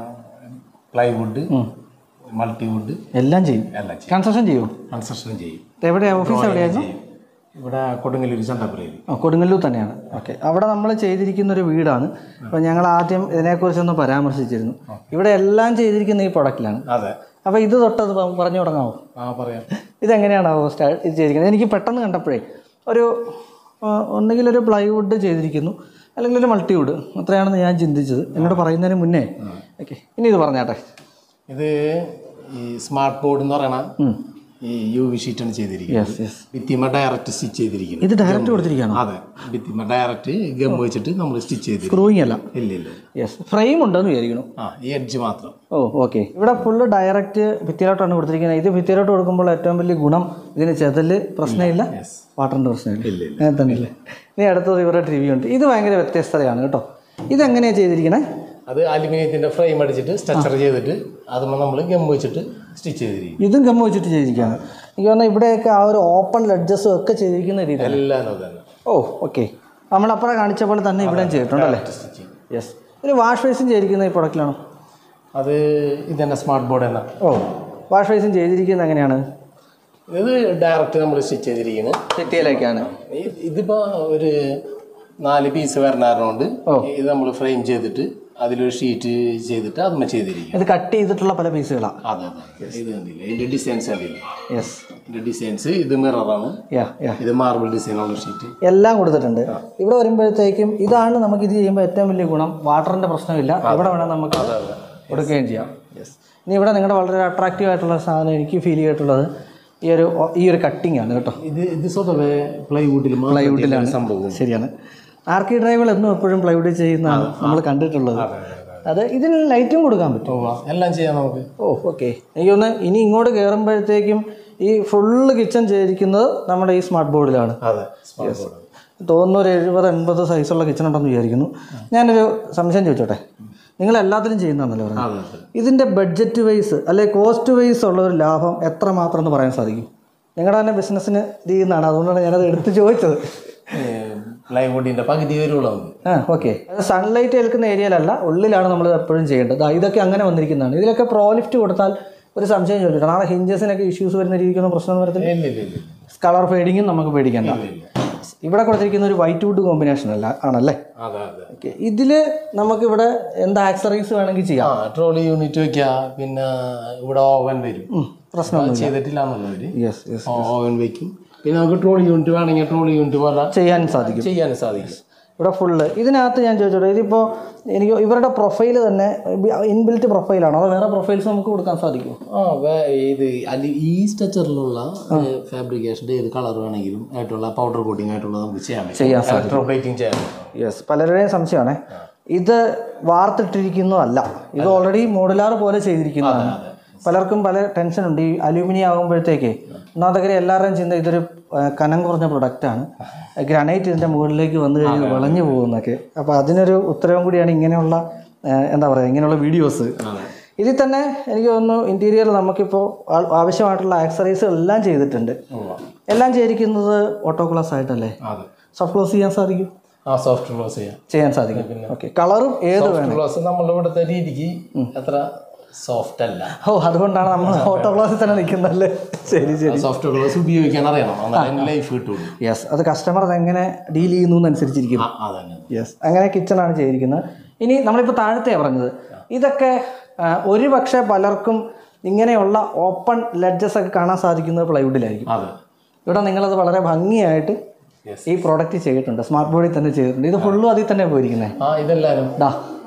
പ്ലൈവുഡ് മൾട്ടിവുഡ് എല്ലാം ചെയ്യും എല്ലാം ചെയ്യും കൺസ്ട്രക്ഷൻ ചെയ്യുമോ കൺസ്ട്രക്ഷൻ ചെയ്യും എവിടെയാണ് ഓഫീസ് എവിടെയായിരുന്നു ചെയ്യും ഇവിടെ കൊടുങ്ങല്ലൂർ ചന്തപ്പുരയിൽ ആ കൊടുങ്ങല്ലൂർ തന്നെയാണ് ഓക്കെ അവിടെ നമ്മൾ ചെയ്തിരിക്കുന്ന ഒരു വീടാണ് അപ്പോൾ ഞങ്ങൾ ആദ്യം ഇതിനെക്കുറിച്ചൊന്ന് പരാമർശിച്ചിരുന്നു ഇവിടെ എല്ലാം ചെയ്തിരിക്കുന്ന ഈ പ്രൊഡക്റ്റിലാണ് അതെ അപ്പോൾ ഇത് തൊട്ടത് പ- പറഞ്ഞു തുടങ്ങാമോ ആ പറയാം ഇതെങ്ങനെയാണാവോ സ്റ്റാർട്ട് ഇത് ചെയ്തിരിക്കുന്നത് എനിക്ക് പെട്ടെന്ന് കണ്ടപ്പോഴേ ഒരു ആ, ഒന്നുകിൽ ഒരു പ്ലൈവുഡ് ചെയ്തിരിക്കുന്നു അല്ലെങ്കിൽ ഒരു മൾട്ടിവുഡ് അത്രയാണെന്ന് ഞാൻ ചിന്തിച്ചത് എന്നോട് പറയുന്നതിന് മുന്നേ ഓക്കെ ഇനി ഇത് പറഞ്ഞാട്ടെ ഇത് ഈ സ്മാർട്ട് ബോർഡ് എന്ന് പറയണ ഈ യു വി ഷീറ്റാണ് ചെയ്തിരിക്കുന്നത് യെസ് യെസ് ഭിത്തിമ ഡയറക്റ്റ് സ്റ്റിച്ച് ചെയ്തിരിക്കുന്നത് ഇത് ഡയറക്റ്റ് കൊടുത്തിരിക്കുകയാണോ അതെ ഭിത്തിമ ഡയറക്റ്റ് ഗം വെച്ചിട്ട് നമ്മൾ സ്റ്റിച്ച് ചെയ്തിരിക്കും സ്ക്രൂയിങ് അല്ല ഇല്ല ഇല്ല യെസ് ഫ്രെയിം ഉണ്ടെന്ന് വിചാരിക്കണം ആ ഈ എഡ്ജ് മാത്രം ഓ ഓക്കെ ഇവിടെ ഫുള്ള് ഡയറക്റ്റ് ഭിത്തിയിലോട്ടാണ് കൊടുത്തിരിക്കുന്നത് ഇത് ഭിത്തിയിലോട്ട് കൊടുക്കുമ്പോൾ ഏറ്റവും വലിയ ഗുണം ഇതിന് ചെതല് പ്രശ്നമില്ല യെസ് വാട്ടറിൻ്റെ പ്രശ്നമില്ല ഇല്ല ഇല്ല അങ്ങനെ തന്നെ ഇല്ലേ ഇനി അടുത്തത് ഇവരുടെ ടി വി ഉണ്ട് ഇത് ഭയങ്കര വ്യത്യസ്തതയാണ് കേട്ടോ ഇതെങ്ങനെയാണ് ചെയ്തിരിക്കണേ അത് അലുമിനിയത്തിന്റെ ഫ്രെയിം അടിച്ചിട്ട് സ്ട്രക്ചർ ചെയ്തിട്ട് അതുമ്പോൾ നമ്മൾ ഗം വെച്ചിട്ട് സ്റ്റിച്ച് ചെയ്തിരിക്കും ഇതും ഗമ്മ വെച്ചിട്ട് ചെയ്തിരിക്കുകയാണ് എനിക്ക് തോന്നുന്നു ഇവിടെയൊക്കെ ആ ഒരു ഓപ്പൺ ലഡ്ജസും ഒക്കെ ചെയ്തിരിക്കുന്ന രീതി എല്ലാം അത് തന്നെ ഓ ഓക്കെ നമ്മളപ്പുറം കാണിച്ച പോലെ തന്നെ ഇവിടെയും ചെയ്തിട്ടുണ്ടല്ലേ സ്റ്റിച്ചിങ് യെസ് ഒരു വാഷ് ബേസിൻ ചെയ്തിരിക്കുന്ന ഈ പ്രൊഡക്റ്റിലാണോ അത് ഇതന്നെ സ്മാർട്ട് ബോർഡ് തന്നെ ഓ വാഷ് ബേസിൻ ചെയ്തിരിക്കുന്നത് എങ്ങനെയാണ് ഇത് ഡയറക്റ്റ് നമ്മൾ സ്റ്റിച്ച് ചെയ്തിരിക്കുന്നത് ഭിത്തിയിലേക്കാണ് ഈ- ഇതിപ്പോ ഒരു നാല് പീസ് വരണാറുണ്ട് ഇത് നമ്മൾ ഫ്രെയിം ചെയ്തിട്ട് അതിലൊരു ഷീറ്റ് ചെയ്തിട്ട് അതുമ്മ ചെയ്തിരിക്കും ഇത് കട്ട് ചെയ്തിട്ടുള്ള പല പീസുകളാണ് അതെ അതെ ഇത് കണ്ടില്ല ഇതിന്റെ ഡിസൈൻസ് കണ്ടില്ല യെസ് ഇതിന്റെ ഡിസൈൻസ് ഇത് മിററാണ് യാ യാ ഇത് മാർബിൾ ഡിസൈനുള്ള ഷീറ്റ് എല്ലാം കൊടുത്തിട്ടുണ്ട് ഇവിടെ വരുമ്പോഴത്തേക്കും ഇതാണ് നമുക്ക് ഇത് ചെയ്യുമ്പോൾ ഏറ്റവും വലിയ ഗുണം വാട്ടറിൻ്റെ പ്രശ്നമില്ല എവിടെ വേണം നമുക്ക് കൊടുക്കുകയും ചെയ്യാം യെസ് ഇനി ഇവിടെ നിങ്ങളുടെ വളരെ അട്രാക്റ്റീവ് ആയിട്ടുള്ള സാധനം എനിക്ക് ഫീൽ ചെയ്തിട്ടുള്ളത് ഈ ഒരു ഈ ഒരു കട്ടിംഗ് ആണ് കേട്ടോ ഇത് ഇത് സ്വതവേ പ്ലൈവുഡിൽ പ്ലൈവുഡിലാണ് സംഭവം ശരിയാണ് ആർക്കി ഡ്രൈവുകൾ എന്നും എപ്പോഴും പ്ലൈവുഡ് ചെയ്യുന്നതാണ് നമ്മൾ കണ്ടിട്ടുള്ളത് അത് ഇതിന് ലൈറ്റും കൊടുക്കാൻ പറ്റും ഉവ്വ. എല്ലാം ചെയ്യാം നമുക്ക് ഓ ഓക്കെ എനിക്ക് തോന്നുന്നു ഇനി ഇങ്ങോട്ട് കയറുമ്പോഴത്തേക്കും ഈ ഫുള്ള് കിച്ചൺ ചെയ്തിരിക്കുന്നത് നമ്മുടെ ഈ സ്മാർട്ട് ബോർഡിലാണ് അതെ സ്മാർട്ട് ബോർഡ് തോന്നുന്നു ഒരു എഴുപത് എൺപത് സൈസുള്ള കിച്ചൺ ഉണ്ടെന്ന് വിചാരിക്കുന്നു ഞാനൊരു സംശയം ചോദിച്ചോട്ടെ നിങ്ങൾ എല്ലാത്തിനും ചെയ്യുന്നതാണല്ലോ പറഞ്ഞത് അതെ അതെ ഇതിൻ്റെ ബഡ്ജറ്റ് വൈസ് അല്ലെ കോസ്റ്റ് വൈസ് ഉള്ള ഒരു ലാഭം എത്ര മാത്രം എന്ന് പറയാൻ സാധിക്കും നിങ്ങളുടെ തന്നെ ബിസിനസ്സിന് ചെയ്യുന്നതാണ് അതുകൊണ്ടാണ് ഞാനത് എടുത്ത് ചോദിച്ചത് പ്ലൈവുഡിന്റെ പകുതി വരുള്ളൂ നമുക്ക് ആ ഓക്കെ സൺലൈറ്റ് ഏൽക്കുന്ന ഏരിയയിലല്ല ഉള്ളിലാണ് നമ്മൾ എപ്പോഴും ചെയ്യേണ്ടത് ദാ ഇതൊക്കെ അങ്ങനെ വന്നിരിക്കുന്നതാണ് ഇതിലൊക്കെ പ്രോ ലിഫ്റ്റ് കൊടുത്താൽ ഒരു സംശയം ചോദിച്ചിട്ട് നാളെ ഹിഞ്ചസിനൊക്കെ ഇഷ്യൂസ് വരുന്ന രീതിക്കൊന്നും പ്രശ്നം വരത്തില്ല ഇല്ല ഇല്ല ഇല്ല കളർ ഫെയ്ഡിങ്ങും നമുക്ക് പേടിക്കണ്ട ഇവിടെ കൊടുത്തിരിക്കുന്ന ഒരു വൈറ്റ് വുഡ് കോമ്പിനേഷൻ അല്ല ആണല്ലേ അതെ അതെ ഓക്കെ ഇതിൽ നമുക്കിവിടെ എന്ത് ആക്സറീസ് വേണമെങ്കിൽ ആ ചെയ്യാം ട്രോളി യൂണിറ്റ് വെക്കുക പിന്നെ ഇവിടെ ഓവൻ വരും ഉം, പ്രശ്നം അത് ചെയ്തിട്ടില്ല എന്നുള്ളവര് യെസ് യെസ് ഓവൻ വെക്കും പിന്നെ നമുക്ക് ട്രോളി യൂണിറ്റ് വേണമെങ്കിൽ ട്രോളി യൂണിറ്റ് പോലെ ചെയ്യാൻ സാധിക്കും ചെയ്യാൻ സാധിക്കും ഇവിടെ ഫുള്ള് ഇതിനകത്ത് ഞാൻ ചോദിച്ചോട്ടെ ഇതിപ്പോൾ എനിക്ക് ഇവരുടെ പ്രൊഫൈൽ തന്നെ ഇൻബിൽറ്റ് പ്രൊഫൈലാണോ അതോ വേറെ പ്രൊഫൈൽസ് നമുക്ക് കൊടുക്കാൻ സാധിക്കുമോ ആ വേ- ഇത് അല്ല ഈ സ്ട്രക്ചറിലുള്ള ഫാബ്രിക്കേഷൻ്റെ ഏത് കളർ വേണമെങ്കിലും ആയിട്ടുള്ള പൗഡർ കോട്ടിംഗ് ആയിട്ടുള്ള നമുക്ക് ചെയ്യാൻ പറ്റും ചെയ്യാൻ ഇലക്ട്രോ പ്ലേറ്റിംഗ് ചെയ്യാൻ പറ്റും യെസ് പലരുടെയും സംശയമാണേ ഇത് വാർത്തിട്ടിരിക്കുന്നതല്ല ഇത് ഓൾറെഡി മോഡുലാർ പോലെ ചെയ്തിരിക്കുന്നതാണ് പലർക്കും പല ടെൻഷൻ ഉണ്ട് ഈ അലൂമിനിയം ആകുമ്പോഴത്തേക്ക് ഒന്നാമത്തെ കാര്യം എല്ലാവരുടെയും ചിന്ത ഇതൊരു ആ, കനം കുറഞ്ഞ പ്രൊഡക്റ്റാണ് ഗ്രാനൈറ്റ് ഇതിൻ്റെ മുകളിലേക്ക് വന്നു കഴിഞ്ഞാൽ വളഞ്ഞു പോകുന്നൊക്കെ അപ്പോൾ അതിനൊരു ഉത്തരവും കൂടിയാണ് ഇങ്ങനെയുള്ള ആ, എന്താ പറയുക ഇങ്ങനെയുള്ള വീഡിയോസ് ഇതിൽ തന്നെ എനിക്ക് തോന്നുന്നു ഇൻറ്റീരിയർ നമുക്കിപ്പോൾ ആ- ആവശ്യമായിട്ടുള്ള ആക്സറീസുകൾ എല്ലാം ചെയ്തിട്ടുണ്ട് എല്ലാം ചെയ്തിരിക്കുന്നത് ഓട്ടോ ക്ലാസ് ആയിട്ടല്ലേ അതെ സോഫ്റ്റ് ക്ലോസ് ചെയ്യാൻ സാധിക്കും ആ സോഫ്റ്റ് ക്ലോസ് ചെയ്യാം ചെയ്യാൻ സാധിക്കും ഓക്കെ കളറും ഏത് വേണം ക്ലോസ് നമ്മളുടെ ഇവിടുത്തെ രീതിക്ക് അത്ര സോഫ്റ്റ് അല്ല ഓ അതുകൊണ്ടാണ് നമ്മൾ ഓട്ടോ ക്ലാസ്സിൽ തന്നെ നിൽക്കുന്നല്ലേ ശരി ശരി സോഫ്റ്റ് ക്ലോസ് ഉപയോഗിക്കാൻ അറിയണം എന്നാലും ലൈഫ് കിട്ടുള്ളൂ യെസ് അത് കസ്റ്റമർ അതെങ്ങനെ ഡീൽ ചെയ്യുന്നു എന്നനുസരിച്ചിരിക്കും ആ അതന്നെ യെസ് അങ്ങനെ കിച്ചണാണ് ചെയ്തിരിക്കുന്നത് ഇനി നമ്മളിപ്പോൾ താഴത്തെ പറഞ്ഞത് ഇതൊക്കെ ആ, ഒരു പക്ഷേ പലർക്കും ഇങ്ങനെയുള്ള ഓപ്പൺ ലെഡ്ജസ് ഒക്കെ കാണാൻ സാധിക്കുന്നത് പ്ലൈവുഡിലായിരിക്കും അതെ ഇവിടെ നിങ്ങളത് വളരെ ഭംഗിയായിട്ട് Yes. ഈ പ്രോഡക്റ്റ് ചെയ്തിട്ടുണ്ട് സ്മാർട്ട് ബോർഡിൽ തന്നെ ചെയ്തിട്ടുണ്ട് ഇത് ഫുള്ളും അതിൽ തന്നെ പോയിരിക്കുന്നത് ആ ഇതെല്ലാരും ഡാ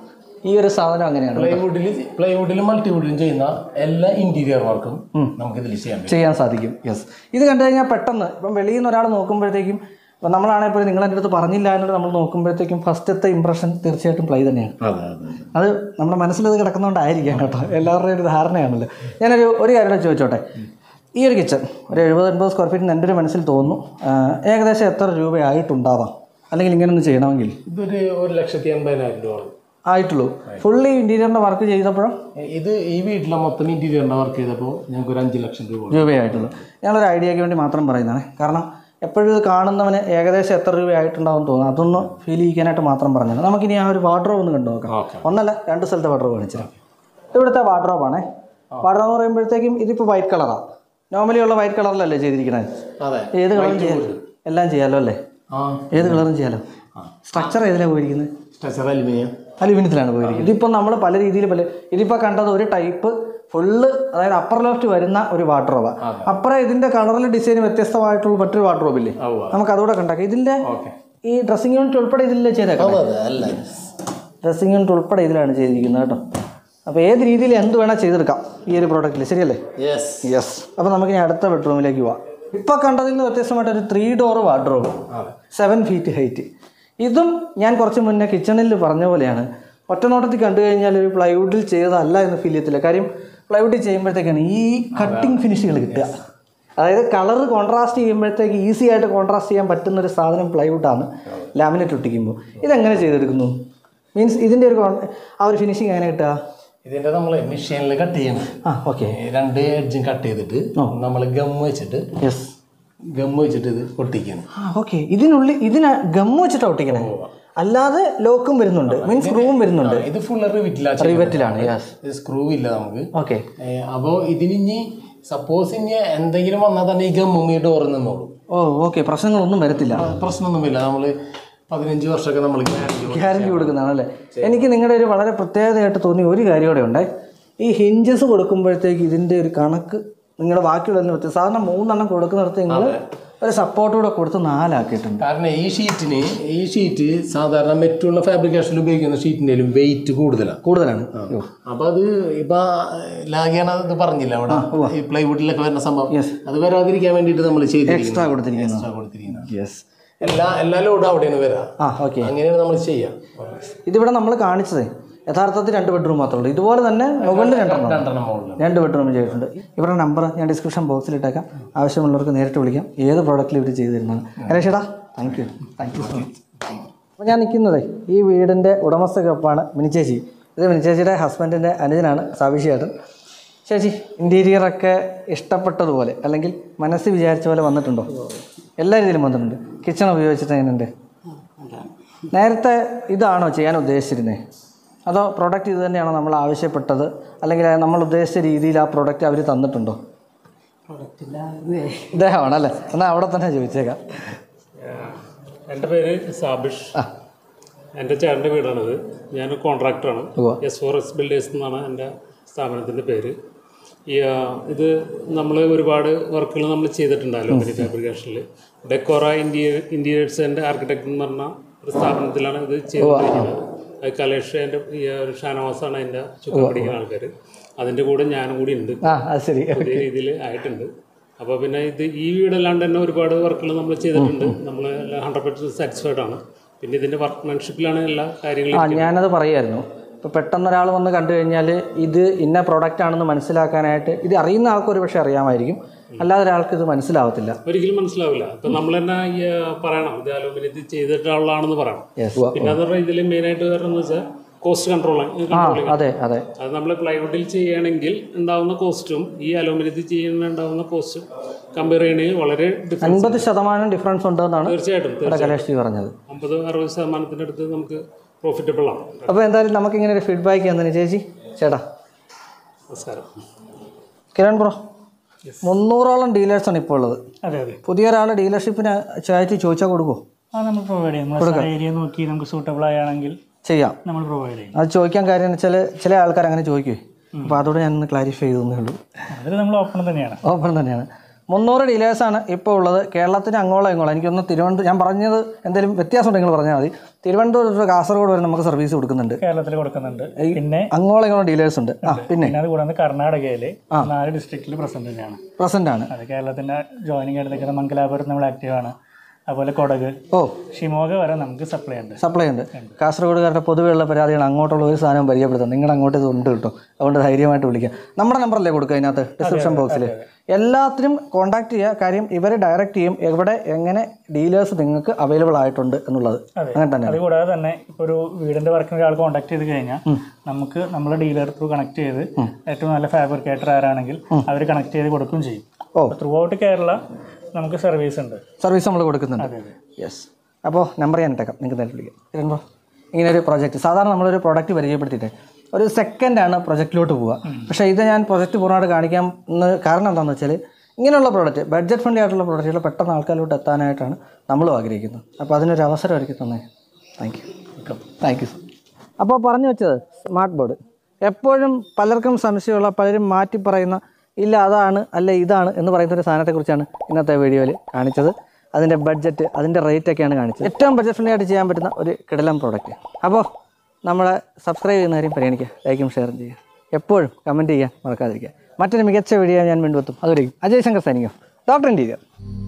ഈ ഒരു സാധനം അങ്ങനെയാണ് പ്ലൈവുഡിൽ പ്ലൈവുഡിലും മൾട്ടിവുഡിലും ചെയ്യുന്ന എല്ലാ ഇന്റീരിയർ വർക്കും നമുക്ക് ഇതിൽ ചെയ്യാൻ പറ്റും ചെയ്യാൻ സാധിക്കും യെസ് ഇത് കണ്ടു കഴിഞ്ഞാൽ പെട്ടെന്ന് ഇപ്പം വെളിയിൽ നിന്ന് ഒരാൾ നോക്കുമ്പോഴത്തേക്കും ഇപ്പം നമ്മളാണെങ്കിൽ പോലും നിങ്ങൾ എൻ്റെ അടുത്ത് പറഞ്ഞില്ല എന്നുള്ളത് നമ്മൾ നോക്കുമ്പോഴത്തേക്കും ഫസ്റ്റത്തെ ഇമ്പ്രഷൻ തീർച്ചയായിട്ടും പ്ലൈ തന്നെയാണ് അതെ അതെ അത് നമ്മുടെ മനസ്സിലത് കിടക്കുന്നതുകൊണ്ടായിരിക്കാം കേട്ടോ എല്ലാവരുടെയും ഒരു ധാരണയാണല്ലോ ഞാനൊരു ഒരു കാര്യം കൂടെ ചോദിച്ചോട്ടെ ഈ ഒരു കിച്ചൺ ഒരു എഴുപത് എൺപത് സ്ക്വയർ ഫീറ്റിന് എൻ്റെ ഒരു മനസ്സിൽ തോന്നുന്നു ആ, ഏകദേശം എത്ര രൂപയായിട്ടുണ്ടാവാം അല്ലെങ്കിൽ ഇങ്ങനെ ഒന്ന് ചെയ്യണമെങ്കിൽ ഇതൊരു ഒരു ലക്ഷത്തി എൺപതിനായിരം രൂപ ആണ്. ആയിട്ടുള്ളൂ ഫുള്ളി ഇൻറ്റീരിയറിൻ്റെ വർക്ക് ചെയ്തപ്പോഴും ഇത് ഈ വീട്ടിലെ മൊത്തം ഇന്റീരിയറിന്റെ വർക്ക് ചെയ്തപ്പോൾ ഞങ്ങൾക്ക് ഒരു അഞ്ച് ലക്ഷം രൂപ കൊടുത്തു. രൂപയായിട്ടുള്ളൂ ഞങ്ങളൊരു ഐഡിയയ്ക്ക് വേണ്ടി മാത്രം പറയുന്നതാണ് കാരണം എപ്പോഴും ഇത് കാണുന്നവന് ഏകദേശം എത്ര രൂപയായിട്ടുണ്ടാവും തോന്നുന്നു അതൊന്ന് ഫീൽ ചെയ്യിക്കാനായിട്ട് മാത്രം പറഞ്ഞത് നമുക്കിനി ആ ഒരു വാർഡ്രോബ് ഒന്ന് കണ്ടു നോക്കാം ഓക്കെ ഒന്നല്ല രണ്ട് സ്ഥലത്തെ വാർഡ്രോബ് കാണിച്ചു ഇവിടുത്തെ വാർഡ്രോബാണേ വാർഡ്രോബ് എന്ന് പറയുമ്പോഴത്തേക്കും ഇതിപ്പോൾ വൈറ്റ് കളറാണ് നോർമലി ഉള്ള വൈറ്റ് കളറിലല്ലേ ചെയ്തിരിക്കുന്നത് അതെ ഏത് കളറും ചെയ്യാം എല്ലാം ചെയ്യാലോ അല്ലേ ആ ഏത് കളറും ചെയ്യാലോ സ്ട്രക്ചർ ഏതിലാണ് പോയിരിക്കുന്നത് സ്ട്രക്ചർ അലുമിനിയം അലുമിനിയത്തിലാണ് പോയിരിക്കുന്നത് ഇതിപ്പോൾ നമ്മൾ പല രീതിയിൽ പല ഇതിപ്പോൾ കണ്ടത് ഒരു ടൈപ്പ് ഫുള്ള് അതായത് അപ്പർ ലോഫ്റ്റ് വരുന്ന ഒരു വാർഡ്രോബാണ് അപ്പുറം ഇതിൻ്റെ കളറിൽ ഡിസൈൻ വ്യത്യസ്തമായിട്ടുള്ള മറ്റൊരു വാർഡ്രോബ് ഇല്ലേ ഉവ്വ. നമുക്ക് അതുകൂടെ കണ്ടാക്കാം ഇതിൻ്റെ ഓക്കെ ഈ ഡ്രസ്സിംഗ് യൂണിറ്റ് ഉൾപ്പെടെ ഇതിലല്ലേ ചെയ്തേക്കാം അതെ അല്ല ഡ്രസ്സിംഗ് യൂണിറ്റ് ഉൾപ്പെടെ ഇതിലാണ് ചെയ്തിരിക്കുന്നത് കേട്ടോ അപ്പോൾ ഏത് രീതിയിൽ എന്ത് വേണേൽ ചെയ്തെടുക്കാം ഈ ഒരു പ്രോഡക്റ്റിൽ ശരിയല്ലേ യെസ് യെസ് അപ്പോൾ നമുക്ക് ഇനി അടുത്ത ബെഡ്റൂമിലേക്ക് പോവാം ഇപ്പോൾ കണ്ടതിൽ നിന്ന് വ്യത്യസ്തമായിട്ട് ഒരു ത്രീ ഡോർ വാർഡ്രോബ് അതെ സെവൻ ഫീറ്റ് ഹൈറ്റ് ഇതും ഞാൻ കുറച്ച് മുന്നേ കിച്ചണിൽ പറഞ്ഞ പോലെയാണ് ഒറ്റ നോട്ടത്തിൽ കണ്ടു കഴിഞ്ഞാൽ ഒരു പ്ലൈവുഡിൽ ചെയ്തതല്ല എന്ന് ഫീൽ ചെയ്യത്തില്ല കാര്യം പ്ലൈവുഡിൽ ചെയ്യുമ്പോഴത്തേക്കാണ് ഈ കട്ടിങ് ഫിനിഷുകൾ കിട്ടുക അതായത് കളർ കോൺട്രാസ്റ്റ് ചെയ്യുമ്പോഴത്തേക്ക് ഈസി ആയിട്ട് കോൺട്രാസ്റ്റ് ചെയ്യാൻ പറ്റുന്ന ഒരു സാധനം പ്ലൈവുഡാണ് ലാമിനേറ്റ് ഒട്ടിക്കുമ്പോൾ ഇതെങ്ങനെ ചെയ്തെടുക്കുന്നു മീൻസ് ഇതിൻ്റെ ഒരു con- ആ ഒരു ഫിനിഷിങ് എങ്ങനെ കിട്ടുക ഇതിന്റെ നമ്മൾ മെഷീനിൽ കട്ട് ചെയ്യണം ആ ഓക്കെ ഈ രണ്ട് എഡ്ജും കട്ട് ചെയ്തിട്ട് നമ്മൾ ഗം വെച്ചിട്ട് യെസ് ഗം വെച്ചിട്ട് ഇത് ഒട്ടിക്കണം ആ ഓക്കെ ഇതിനുള്ളിൽ ഇതിന് ഗമ്മ് വെച്ചിട്ട് ഒട്ടിക്കണേ അല്ലാതെ ലോക്കും വരുന്നുണ്ട് മീൻസ് സ്ക്രൂവും വരുന്നുണ്ട് ഇത് ഫുൾ റിവിറ്റില്ല റിവറ്റിലാണ് യെസ് ഇത് സ്ക്രൂ ഇല്ല നമുക്ക് ഓക്കെ ഏ, അപ്പോ ഇതിന് ഇനി സപ്പോസ് ഇനി എന്തെങ്കിലും വന്നാൽ തന്നെ ഈ ഗമ്മും ഈ ഡോറിൽ നിന്നോളൂ ഓ ഓക്കെ പ്രശ്നങ്ങളൊന്നും വരത്തില്ല പ്രശ്നമൊന്നുമില്ല നമ്മള് പതിനഞ്ച് വർഷമൊക്കെ നമ്മൾ ഗ്യാരണ്ടി ഗ്യാരണ്ടി കൊടുക്കുന്നതാണല്ലേ എനിക്ക് നിങ്ങളുടെ ഒരു വളരെ പ്രത്യേകതയായിട്ട് തോന്നിയ ഒരു കാര്യം കൂടെ ഉണ്ട് ഈ ഹിഞ്ചസ് കൊടുക്കുമ്പോഴത്തേക്ക് ഇതിൻ്റെ ഒരു കണക്ക് നിങ്ങളുടെ ബാക്കിയുള്ള വ്യത്യാസം സാധാരണ മൂന്നെണ്ണം കൊടുക്കുന്നിടത്ത് നിങ്ങൾ ഒരു സപ്പോർട്ട് കൂടെ കൊടുത്ത് നാലാക്കിയിട്ടുണ്ട് കാരണം ഈ ഷീറ്റിന് ഈ ഷീറ്റ് സാധാരണ മറ്റുള്ള ഫാബ്രിക്കേഷനിൽ ഉപയോഗിക്കുന്ന ഷീറ്റിൻ്റെയും വെയിറ്റ് കൂടുതലാണ് കൂടുതലാണ് ഓ, അപ്പൊ അത് ഇപ്പൊ ലാഗിയാണ് അത് പറഞ്ഞില്ല അവിടെ ഈ പ്ലൈവുഡിലൊക്കെ വരുന്ന സംഭവം Yes. അത് വരാതിരിക്കാൻ വേണ്ടിയിട്ട് നമ്മൾ ചെയ്തിരിക്കുന്നത് എക്സ്ട്രാ കൊടുത്തിരിക്കുന്നു extra കൊടുത്തിരിക്കുന്നത് യെസ് എല്ലാ എല്ലാ ലോഡും അവിടെയാണ് വരാ ആ ഓക്കെ അങ്ങനെയാണ് നമ്മൾ ചെയ്യാം ഇതിവിടെ നമ്മൾ കാണിച്ചത് യഥാർത്ഥത്തിൽ രണ്ട് ബെഡ്റൂം മാത്രമേ ഉള്ളൂ ഇതുപോലെ തന്നെ മുകളിൽ രണ്ടെണ്ണം രണ്ടെണ്ണം മുകളിൽ രണ്ട് ബെഡ്റൂം ചെയ്തിട്ടുണ്ട് ഇവരുടെ നമ്പർ ഞാൻ ഡിസ്ക്രിപ്ഷൻ ബോക്സിൽ ഇട്ടേക്കാം ആവശ്യമുള്ളവർക്ക് നേരിട്ട് വിളിക്കാം ഏത് പ്രോഡക്റ്റിൽ ഇവർ ചെയ്തു തരുന്നതാണ് രക്ഷടാ thank you thank you so much അപ്പോൾ ഞാൻ നിൽക്കുന്നതേ ഈ വീടിൻ്റെ ഉടമസ്ഥക്കൊപ്പാണ് മിനിച്ചേച്ചി ഇത് മിനിച്ചേച്ചിയുടെ ഹസ്ബൻഡിൻ്റെ അനുജനാണ് സാവിഷിയേട്ടൻ ചേച്ചി ഇൻറ്റീരിയറൊക്കെ ഇഷ്ടപ്പെട്ടതുപോലെ അല്ലെങ്കിൽ മനസ്സിൽ വിചാരിച്ച പോലെ വന്നിട്ടുണ്ടോ എല്ലാ രീതിയിലും വന്നിട്ടുണ്ട് കിച്ചൺ ഉപയോഗിച്ചിട്ട് എങ്ങനെയുണ്ട് നേരത്തെ ഇതാണോ ചെയ്യാൻ ഉദ്ദേശിച്ചിരുന്നത് അതോ പ്രോഡക്റ്റ് ഇത് തന്നെയാണോ നമ്മൾ ആവശ്യപ്പെട്ടത് അല്ലെങ്കിൽ നമ്മൾ ഉദ്ദേശിച്ച രീതിയിൽ ആ പ്രോഡക്റ്റ് അവർ തന്നിട്ടുണ്ടോ ഇദ്ദേഹമാണ് അല്ലേ എന്നാൽ അവിടെ തന്നെ ചോദിച്ചേക്കാം എൻ്റെ പേര് സാബിഷ് എൻ്റെ ചേട്ടൻ്റെ വീടാണിത് ഞാൻ കോൺട്രാക്ടറാണ് ഉവ്വ. എസ് ഫോർ എസ് ബിൽഡേഴ്സ് എന്നാണ് എൻ്റെ സ്ഥാപനത്തിൻ്റെ പേര് ഈ ആ, ഇത് നമ്മൾ ഒരുപാട് വർക്കുകൾ നമ്മൾ ചെയ്തിട്ടുണ്ടല്ലോ അലുമിനി ഫാബ്രിക്കേഷനിൽ Decora interior interiors and architect എന്ന് പറഞ്ഞ ഒരു സ്ഥാപനത്തിലാണ് ഇത് ചെയ്തിരിക്കുന്നത് അത് കലേഷ് എൻ്റെ ഈ ഒരു ഷാനവാസാണ് അതിൻ്റെ ചുക്കാൻ പിടിക്കുന്ന ആൾക്കാർ അതിൻ്റെ കൂടെ ഞാനും കൂടി ഉണ്ട് ആ അത് ശരി പുതിയ രീതിയിൽ ആയിട്ടുണ്ട് അപ്പോൾ പിന്നെ ഇത് ഈ വീടല്ലാണ്ട് തന്നെ ഒരുപാട് വർക്കുകൾ നമ്മൾ ചെയ്തിട്ടുണ്ട് നമ്മൾ ഹൺഡ്രഡ് പെർസെൻറ്റ് സാറ്റിസ്ഫൈഡ് ആണ് പിന്നെ ഇതിൻ്റെ വർക്ക്മാൻഷിപ്പിലാണ് എല്ലാ കാര്യങ്ങളും ആ ഞാനത് പറയായിരുന്നു ഇപ്പോൾ പെട്ടെന്ന് ഒരാൾ വന്ന് കണ്ടു കഴിഞ്ഞാൽ ഇത് ഇന്ന പ്രോഡക്റ്റ് ആണെന്ന് മനസ്സിലാക്കാനായിട്ട് ഇത് അറിയുന്ന ആൾക്ക് ഒരു പക്ഷേ അറിയാമായിരിക്കും അല്ലാതെ ഒരാൾക്ക് ഇത് മനസ്സിലാവത്തില്ല ഒരിക്കലും മനസ്സിലാവില്ല ഇപ്പം നമ്മൾ തന്നെ ഈ, ആ, പറയണം ഇത് അലുമിനിയത്തിൽ ചെയ്തിട്ടുള്ളതാണെന്ന് പറയണം യെസ് പിന്നെ അത് പറഞ്ഞാൽ ഇതിൽ മെയിനായിട്ട് കാരണം എന്ന് വെച്ചാൽ കോസ്റ്റ് കൺട്രോൾ ആ അതെ അതെ അത് നമ്മൾ പ്ലൈവുഡിൽ ചെയ്യുകയാണെങ്കിൽ ഉണ്ടാവുന്ന കോസ്റ്റും ഈ അലുമിനിയത്തിൽ ചെയ്യുന്ന ഉണ്ടാവുന്ന കോസ്റ്റും കമ്പയർ ചെയ്യണമെങ്കിൽ വളരെ ഡിഫറൻസ് അൻപത് ശതമാനം ഡിഫറൻസ് ഉണ്ടെന്നാണ് തീർച്ചയായിട്ടും ഇവിടെ കലേഷ് ജി പറഞ്ഞത് അമ്പത് അറുപത് ശതമാനത്തിൻ്റെ അടുത്ത് നമുക്ക് പ്രോഫിറ്റബിൾ ആണ് അപ്പോൾ എന്തായാലും നമുക്ക് ഇങ്ങനെ ഒരു ഫീഡ്ബാക്ക് തന്നെ ചേച്ചി ചേട്ടാ നമസ്കാരം കിരൺ ബ്രോ മുന്നൂറോളം ഡീലേഴ്സാണ് ഇപ്പോൾ ഉള്ളത് അതെ അതെ പുതിയ ഒരാൾ ഡീലർഷിപ്പിന് ആയിട്ട് ചോദിച്ചാൽ കൊടുക്കുമോ ആ നമ്മൾ പ്രൊവൈഡ് ചെയ്യും നമ്മൾ ഏരിയ നോക്കി നമുക്ക് സൂട്ടബിൾ ആയാണെങ്കിൽ ചെയ്യാം നമ്മൾ പ്രൊവൈഡ് ചെയ്യും അത് ചോദിക്കാൻ കാര്യം എന്ന് വെച്ചാൽ ചില ആൾക്കാർ അങ്ങനെ ചോദിക്കുവേ അപ്പോൾ അതോടെ ഞാനൊന്ന് ക്ലാരിഫൈ ചെയ്തേ ഉള്ളൂ അതിൽ നമ്മൾ ഓപ്പൺ തന്നെയാണ് ഓപ്പൺ തന്നെയാണ് മുന്നൂറ് ഡീലേഴ്സാണ് ഇപ്പോൾ ഉള്ളത് കേരളത്തിന് അങ്ങോളം ഇങ്ങോളം എനിക്കൊന്ന് തിരുവനന്തപുരം ഞാൻ പറഞ്ഞത് എന്തെങ്കിലും വ്യത്യാസം ഉണ്ടെങ്കിൽ പറഞ്ഞാൽ മതി തിരുവനന്തപുരം തൊട്ട് കാസർഗോഡ് വരെ നമുക്ക് സർവീസ് കൊടുക്കുന്നുണ്ട് കേരളത്തിൽ കൊടുക്കുന്നുണ്ട് പിന്നെ അങ്ങോളം ഇങ്ങോളം ഡീലേഴ്സ് ഉണ്ട് ആ പിന്നെ പിന്നെ അത് കൂടാതെ കർണാടകയിൽ നാല് ഡിസ്ട്രിക്റ്റിൽ പ്രസന്റ് തന്നെയാണ് പ്രസൻ്റ് ആണ് അത് കേരളത്തിന്റെ ജോയിനിങ് ആയിട്ട് നിൽക്കുന്ന മംഗലാപുരം നമ്മൾ ആക്റ്റീവ് ആണ് അതുപോലെ കൊടക് ഓ ഷിമോഗ വരെ നമുക്ക് സപ്ലൈ ഉണ്ട് സപ്ലൈ ഉണ്ട് കാസർഗോഡുകാരുടെ പൊതുവെയുള്ള പരാതികൾ അങ്ങോട്ടുള്ള ഒരു സാധനം പരിചയപ്പെടുത്താം നിങ്ങളുടെ അങ്ങോട്ട് ഇത് ഉണ്ട് കേട്ടോ അതുകൊണ്ട് ധൈര്യമായിട്ട് വിളിക്കാം നമ്മുടെ നമ്പറല്ലേ കൊടുക്കുക അതിനകത്ത് ഡിസ്ക്രിപ്ഷൻ ബോക്സിൽ എല്ലാത്തിനും കോൺടാക്ട് ചെയ്യുക കാര്യം ഇവർ ഡയറക്റ്റ് ചെയ്യും എവിടെ എങ്ങനെ ഡീലേഴ്സ് നിങ്ങൾക്ക് അവൈലബിൾ ആയിട്ടുണ്ട് എന്നുള്ളത് അങ്ങനെ തന്നെ അത് കൂടാതെ തന്നെ ഇപ്പോൾ ഒരു വീടിന്റെ വർക്കിന് ഒരാൾ കോൺടാക്ട് ചെയ്ത് കഴിഞ്ഞാൽ നമുക്ക് നമ്മളെ ഡീലർ ത്രൂ കണക്ട് ചെയ്ത് ഏറ്റവും നല്ല ഫാബ്രിക്കേറ്റർ ആരാണെങ്കിൽ അവർ കണക്ട് ചെയ്ത് കൊടുക്കുകയും ചെയ്യും ഓ. ത്രൂ ഔട്ട് കേരള നമുക്ക് സർവീസ് ഉണ്ട് സർവീസ് നമ്മൾ കൊടുക്കുന്നുണ്ട് യെസ് അപ്പോൾ നമ്പർ ഞാൻ ഇട്ടേക്കാം നിങ്ങൾക്ക് നേരിട്ട് വിളിക്കാം കിരൺബ്രോ ഇങ്ങനെ ഒരു പ്രോജക്റ്റ് സാധാരണ നമ്മളൊരു പ്രോഡക്റ്റ് പരിചയപ്പെടുത്തിയിട്ട് ഒരു സെക്കൻഡാണ് പ്രൊജക്റ്റിലോട്ട് പോവുക പക്ഷേ ഇത് ഞാൻ പ്രൊജക്റ്റ് പൂർണ്ണമായിട്ട് കാണിക്കാൻ എന്ന് കാരണം എന്താണെന്ന് വെച്ചാൽ ഇങ്ങനെയുള്ള പ്രോഡക്റ്റ് ബഡ്ജറ്റ് ഫ്രണ്ട്ലി ആയിട്ടുള്ള പ്രോഡക്റ്റുകൾ പെട്ടെന്ന് ആൾക്കാരിലോട്ട് എത്താനായിട്ടാണ് നമ്മളും ആഗ്രഹിക്കുന്നത് അപ്പോൾ അതിനൊരു അവസരം ഒരുക്കി തന്നെ താങ്ക് യു താങ്ക് യു അപ്പോൾ പറഞ്ഞു വെച്ചത് സ്മാർട്ട് ബോർഡ് എപ്പോഴും പലർക്കും സംശയമുള്ള പലരും മാറ്റി പറയുന്ന ഇല്ല അതാണ് അല്ല ഇതാണ് എന്ന് പറയുന്ന ഒരു സാധനത്തെക്കുറിച്ചാണ് ഇന്നത്തെ വീഡിയോയിൽ കാണിച്ചത് അതിൻ്റെ ബഡ്ജറ്റ് അതിൻ്റെ റേറ്റ് ഒക്കെയാണ് കാണിച്ചത് ഏറ്റവും ബഡ്ജറ്റ് ഫ്രണ്ട്ലി ആയിട്ട് ചെയ്യാൻ പറ്റുന്ന ഒരു കിടലം പ്രോഡക്റ്റ് അപ്പോൾ നമ്മളെ സബ്സ്ക്രൈബ് ചെയ്യുന്ന കാര്യം പരിഗണിക്കുക ലൈക്കും ഷെയറും ചെയ്യുക എപ്പോഴും കമൻറ്റ് ചെയ്യാൻ മറക്കാതിരിക്കുക മറ്റൊരു മികച്ച വീഡിയോ ഞാൻ വീണ്ടും എത്തും അതുവരെയും അജയ് ശങ്കർ സൈനിക്കും ഡോക്ടർ ഇൻറ്റീരിയർ